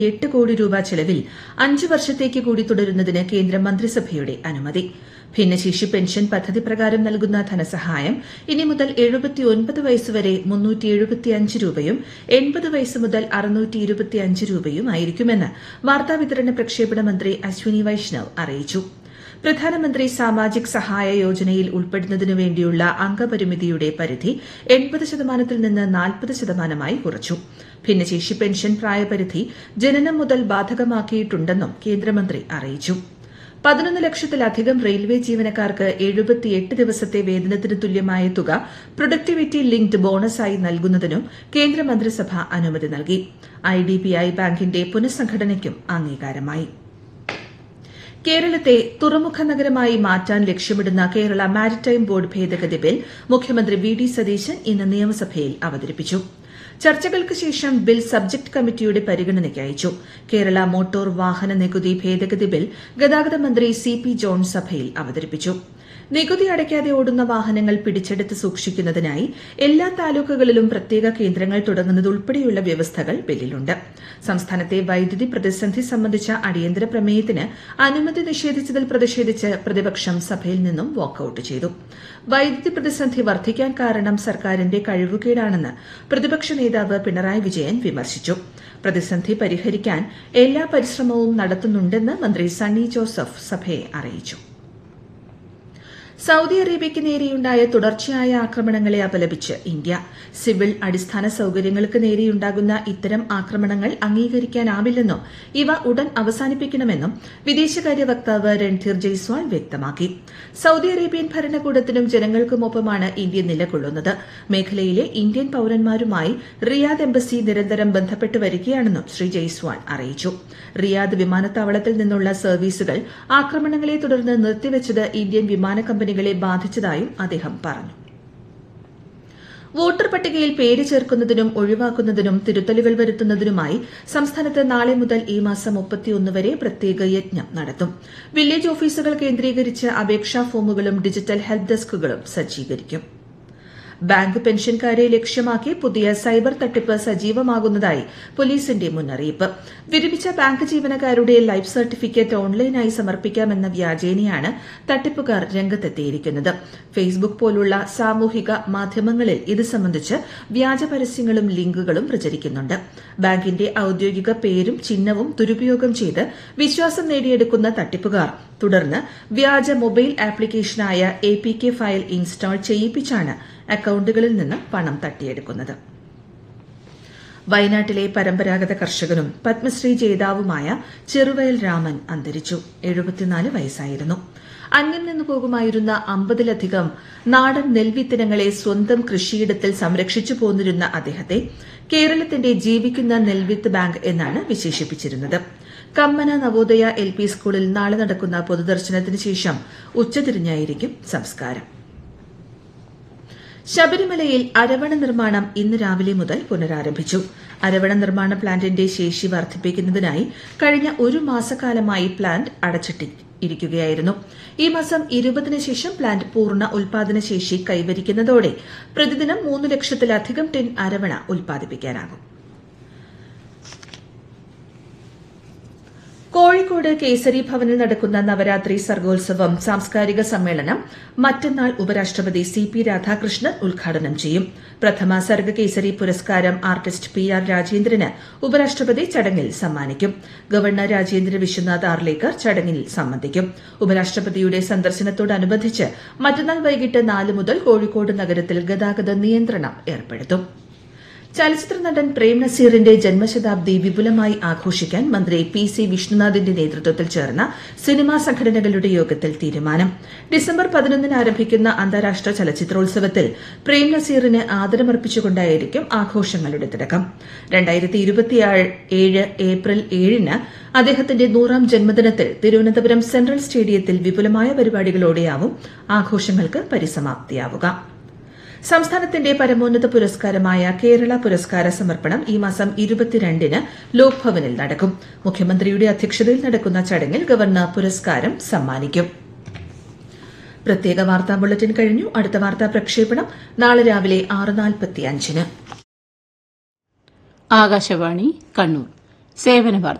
എട്ട് കോടി രൂപ ചെലവിൽ അഞ്ച് വർഷത്തേക്ക് കൂടി തുടരുന്നതിന് കേന്ദ്ര മന്ത്രിസഭയുടെ അനുമതി ഭിന്നശേഷി പെൻഷൻ പദ്ധതി പ്രകാരം നൽകുന്ന ധനസഹായം ഇനി മുതൽ വയസ്സുവരെ രൂപയും എൺപത് വയസ്സ് മുതൽ രൂപയും ആയിരിക്കുമെന്ന് വാർത്താവിതരണ പ്രക്ഷേപണ മന്ത്രി അശ്വിനി വൈഷ്ണവ് അറിയിച്ചു പ്രധാനമന്ത്രി സാമാജിക് സഹായ യോജനയിൽ ഉൾപ്പെടുന്നതിനു വേണ്ടിയുള്ള അംഗപരിമിതിയുടെ പരിധി എൺപത് ശതമാനത്തിൽ നിന്ന് നാൽപ്പത് ശതമാനമായി കുറച്ചു ഭിന്നശേഷി പെൻഷൻ പ്രായപരിധി ജനനം മുതൽ ബാധകമാക്കിയിട്ടുണ്ടെന്നും കേന്ദ്രമന്ത്രി അറിയിച്ചു പതിനൊന്ന് ലക്ഷത്തിലധികം റെയിൽവേ ജീവനക്കാർക്ക് എഴുപത്തിയെട്ട് ദിവസത്തെ വേതനത്തിന് തുല്യമായ തുക പ്രൊഡക്ടിവിറ്റി ലിങ്ക്ഡ് ബോണസായി നൽകുന്നതിനും കേന്ദ്രമന്ത്രിസഭ അനുമതി നൽകി ഐഡിബിഐ ബാങ്കിന്റെ പുനഃസംഘടനയ്ക്കും അംഗീകാരമായി കേരളത്തെ തുറമുഖ നഗരമായി മാറ്റാൻ ലക്ഷ്യമിടുന്ന കേരള മാരിടൈം ബോർഡ് ഭേദഗതി ബിൽ മുഖ്യമന്ത്രി വി ഡി സതീശൻ ഇന്ന് നിയമസഭയിൽ അവതരിപ്പിച്ചു ചർച്ചകൾക്ക് ശേഷം ബിൽ സബ്ജക്ട് കമ്മിറ്റിയുടെ പരിഗണനയ്ക്ക് അയച്ചു കേരള മോട്ടോർ വാഹന നികുതി ഭേദഗതി ബിൽ ഗതാഗത മന്ത്രി സി പി ജോൺ സഭയിൽ അവതരിപ്പിച്ചു നികുതി അടയ്ക്കാതെ ഓടുന്ന വാഹനങ്ങൾ പിടിച്ചെടുത്ത് സൂക്ഷിക്കുന്നതിനായി എല്ലാ താലൂക്കുകളിലും പ്രത്യേക കേന്ദ്രങ്ങൾ തുടങ്ങുന്നതുൾപ്പെടെയുള്ള വ്യവസ്ഥകൾ ബില്ലിലുണ്ട് സംസ്ഥാനത്തെ വൈദ്യുതി പ്രതിസന്ധി സംബന്ധിച്ച അടിയന്തര പ്രമേയത്തിന് അനുമതി നിഷേധിച്ചതിൽ പ്രതിഷേധിച്ച് പ്രതിപക്ഷം സഭയിൽ നിന്നും വാക്കൌട്ട് ചെയ്തു വൈദ്യുതി പ്രതിസന്ധി വർദ്ധിക്കാൻ കാരണം സർക്കാരിന്റെ കഴിവുകേടാണെന്ന് പ്രതിപക്ഷ നേതാവ് പിണറായി വിജയൻ വിമർശിച്ചു പ്രതിസന്ധി പരിഹരിക്കാൻ എല്ലാ പരിശ്രമവും നടത്തുന്നുണ്ടെന്ന് മന്ത്രി സണ്ണി ജോസഫ് സഭയെ അറിയിച്ചു സൌദി അറേബ്യയ്ക്ക് നേരെയുണ്ടായ തുടർച്ചയായ ആക്രമണങ്ങളെ അപലപിച്ച് ഇന്ത്യ സിവിൽ അടിസ്ഥാന സൌകര്യങ്ങൾക്ക് നേരെയുണ്ടാകുന്ന ഇത്തരം ആക്രമണങ്ങൾ അംഗീകരിക്കാനാവില്ലെന്നും ഇവ ഉടൻ അവസാനിപ്പിക്കണമെന്നും വിദേശകാര്യ വക്താവ് രൺധീർ ജയ്സ്വാൾ വ്യക്തമാക്കി സൌദി അറേബ്യൻ ഭരണകൂടത്തിനും ജനങ്ങൾക്കുമൊപ്പമാണ് ഇന്ത്യ നിലകൊള്ളുന്നത് മേഖലയിലെ ഇന്ത്യൻ പൌരന്മാരുമായി റിയാദ് എംബസി നിരന്തരം ബന്ധപ്പെട്ട് വരികയാണെന്നും ശ്രീ ജയ്സ്വാൾ അറിയിച്ചു റിയാദ് വിമാനത്താവളത്തിൽ നിന്നുള്ള സർവീസുകൾ ആക്രമണങ്ങളെ തുടർന്ന് നിർത്തിവച്ചത് ഇന്ത്യൻ വിമാന കമ്പനികളെ ബാധിച്ചതായും അദ്ദേഹം പറഞ്ഞു വോട്ടർ പട്ടികയിൽ പേര് ചേർക്കുന്നതിനും ഒഴിവാക്കുന്നതിനും തിരുത്തലുകൾ വരുത്തുന്നതിനുമായി സംസ്ഥാനത്ത് നാളെ മുതൽ ഈ മാസം മുപ്പത്തിയൊന്ന് വരെ പ്രത്യേക യജ്ഞം നടത്തും വില്ലേജ് ഓഫീസുകൾ കേന്ദ്രീകരിച്ച് അപേക്ഷാ ഫോമുകളും ഡിജിറ്റൽ ഹെൽപ്പ് ഡെസ്കുകളും സജ്ജീകരിക്കും ബാങ്ക് പെൻഷൻകാരെ ലക്ഷ്യമാക്കി പുതിയ സൈബർ തട്ടിപ്പ് സജീവമാകുന്നതായി പോലീസിന്റെ മുന്നറിയിപ്പ് വിരമിച്ച ബാങ്ക് ജീവനക്കാരുടെ ലൈഫ് സർട്ടിഫിക്കറ്റ് ഓൺലൈനായി സമർപ്പിക്കാമെന്ന വ്യാജേനയാണ് തട്ടിപ്പുകാർ രംഗത്തെത്തിയിരിക്കുന്നത് ഫേസ്ബുക്ക് പോലുള്ള സാമൂഹിക മാധ്യമങ്ങളിൽ ഇത് സംബന്ധിച്ച് വ്യാജ പരസ്യങ്ങളും ലിങ്കുകളും പ്രചരിക്കുന്നുണ്ട് ബാങ്കിന്റെ ഔദ്യോഗിക പേരും ചിഹ്നവും ദുരുപയോഗം ചെയ്ത് വിശ്വാസം നേടിയെടുക്കുന്ന തട്ടിപ്പുകാർ തുടർന്ന് വ്യാജ മൊബൈൽ ആപ്ലിക്കേഷനായ A P K file install ചെയ്യിപ്പിച്ചാണ് അക്കൌണ്ടുകളിൽ നിന്ന് പണം തട്ടിയെടുക്കുന്നത് വയനാട്ടിലെ പരമ്പരാഗത കർഷകനും പത്മശ്രീ ജേതാവുമായ ചെറുവയൽ രാമൻ അന്തരിച്ചു എഴുപത്തിനാല് വയസ്സായിരുന്നു അന്യം നിന്നു പോകുമായിരുന്ന അമ്പതിലധികം നാടൻ നെൽവിത്തിനങ്ങളെ സ്വന്തം കൃഷിയിടത്തിൽ സംരക്ഷിച്ചു പോന്നിരുന്ന അദ്ദേഹത്തെ കേരളത്തിന്റെ ജീവിക്കുന്ന നെൽവിത്ത് ബാങ്ക് എന്നാണ് വിശേഷിപ്പിച്ചിരുന്നത് കമ്മന നവോദയ എൽ പി സ്കൂളിൽ നാളെ നടക്കുന്ന പൊതുദർശനത്തിന് ശേഷം ഉച്ചതിരിഞ്ഞായിരിക്കും സംസ്കാരം ശബരിമലയിൽ അരവണ നിർമ്മാണം ഇന്ന് രാവിലെ മുതൽ പുനരാരംഭിച്ചു അരവണ നിർമ്മാണ പ്ലാന്റിന്റെ ശേഷി വർദ്ധിപ്പിക്കുന്നതിനായി കഴിഞ്ഞ ഒരു മാസക്കാലമായി പ്ലാന്റ് അടച്ചിട്ടിരിക്കുകയായിരുന്നു ഈ മാസം ഇരുപതിന് ശേഷം പ്ലാന്റ് പൂർണ്ണ ഉൽപാദന ശേഷി കൈവരിക്കുന്നതോടെ പ്രതിദിനം മൂന്ന് ലക്ഷത്തിലധികം ടിൻ അരവണ ഉൽപ്പാദിപ്പിക്കാനാകും കോഴിക്കോട് കേസരി ഭവനിൽ നടക്കുന്ന നവരാത്രി സർഗോത്സവം സാംസ്കാരിക സമ്മേളനം മറ്റന്നാൾ ഉപരാഷ്ട്രപതി സി പി രാധാകൃഷ്ണൻ ഉദ്ഘാടനം ചെയ്യും പ്രഥമ സർഗ കേസരി പുരസ്കാരം ആർട്ടിസ്റ്റ് പി ആർ രാജേന്ദ്രന് ഉപരാഷ്ട്രപതി ചടങ്ങിൽ സമ്മാനിക്കും ഗവർണർ രാജേന്ദ്ര വിശ്വനാഥ് ആർലേക്കർ ചടങ്ങിൽ സംബന്ധിക്കും ഉപരാഷ്ട്രപതിയുടെ സന്ദർശനത്തോടനുബന്ധിച്ച് മറ്റന്നാൾ വൈകിട്ട് നാല് മുതൽ കോഴിക്കോട് നഗരത്തിൽ ഗതാഗത നിയന്ത്രണം ഏർപ്പെടുത്തും ചലച്ചിത്ര നടൻ പ്രേം നസീറിന്റെ ജന്മശതാബ്ദി വിപുലമായി ആഘോഷിക്കാൻ മന്ത്രി പി സി വിഷ്ണുനാഥിന്റെ നേതൃത്വത്തിൽ ചേർന്ന സിനിമാ സംഘടനകളുടെ യോഗത്തിൽ തീരുമാനം ഡിസംബർ പതിനൊന്നിന് ആരംഭിക്കുന്ന അന്താരാഷ്ട്ര ചലച്ചിത്രോത്സവത്തിൽ പ്രേം നസീറിന് ആദരമർപ്പിച്ചുകൊണ്ടായിരിക്കും ആഘോഷങ്ങളുടെ തുടക്കം ഏഴ് ഏപ്രിൽ ഏഴിന് അദ്ദേഹത്തിന്റെ നൂറാം ജന്മദിനത്തിൽ തിരുവനന്തപുരം സെൻട്രൽ സ്റ്റേഡിയത്തിൽ വിപുലമായ പരിപാടികളോടെയാവും ആഘോഷങ്ങൾക്ക് പരിസമാപ്തിയാവുക സംസ്ഥാനത്തിന്റെ പരമോന്നത പുരസ്കാരമായ കേരള പുരസ്കാര സമർപ്പണം ഈ മാസം ഇരുപത്തിരണ്ടിന് ലോക്ഭവനിൽ നടക്കും മുഖ്യമന്ത്രിയുടെ അധ്യക്ഷതയിൽ നടക്കുന്ന ചടങ്ങിൽ ഗവർണർ പുരസ്കാരം സമ്മാനിക്കും പ്രത്യേക വാർത്താ ബുള്ളറ്റിൻ കഴിഞ്ഞു അടുത്ത വാർത്താ പ്രക്ഷേപണം നാളെ രാവിലെ ആറ് നാൽപ്പത്തിയഞ്ചിന് ആകാശവാണി കണ്ണൂർ സേവന വാർത്ത